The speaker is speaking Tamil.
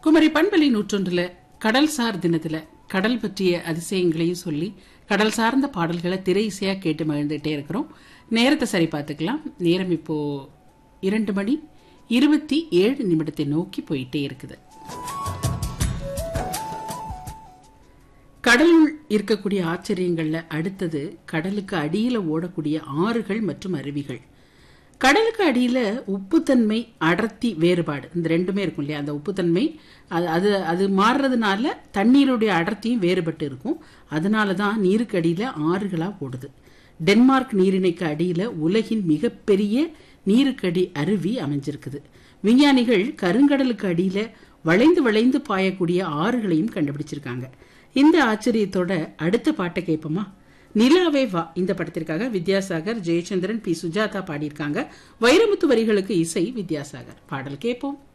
குமரி பண்பலி நூற்றொன்றுல கடல்சார் தினத்துல கடல் பற்றிய அதிசயங்களையும் சொல்லி கடல் சார்ந்த பாடல்களை திரை இசையா கேட்டு மகிழ்ந்துட்டே இருக்கிறோம் நேரத்தை சரி பார்த்துக்கலாம் நேரம் இப்போ இரண்டு மணி இருபத்தி ஏழு நிமிடத்தை நோக்கி போயிட்டே இருக்குது கடலுள் இருக்கக்கூடிய ஆச்சரியங்கள்ல அடுத்தது கடலுக்கு அடியில ஓடக்கூடிய ஆறுகள் மற்றும் அருவிகள் கடலுக்கு அடியில உப்புத்தன்மை அடர்த்தி வேறுபாடு இந்த ரெண்டுமே இருக்கும் இல்லையா அந்த உப்புத்தன்மை அது அது அது மாறுறதுனால தண்ணீருடைய அடர்த்தியும் வேறுபட்டு இருக்கும் அதனால தான் நீருக்கு அடியில ஆறுகளா ஓடுது டென்மார்க் நீரிணைக்கு அடியில உலகின் மிகப்பெரிய நீருக்கடி அருவி அமைஞ்சிருக்குது விஞ்ஞானிகள் கருங்கடலுக்கு அடியில வளைந்து வளைந்து பாயக்கூடிய ஆறுகளையும் கண்டுபிடிச்சிருக்காங்க இந்த ஆச்சரியத்தோட அடுத்த பாட்டை கேட்போமா நிலாவே வா இந்த படத்திற்காக வித்யாசாகர் ஜெயச்சந்திரன் பி சுஜாதா பாடியிருக்காங்க வைரமுத்து வரிகளுக்கு இசை வித்யாசாகர் பாடல் கேட்போம்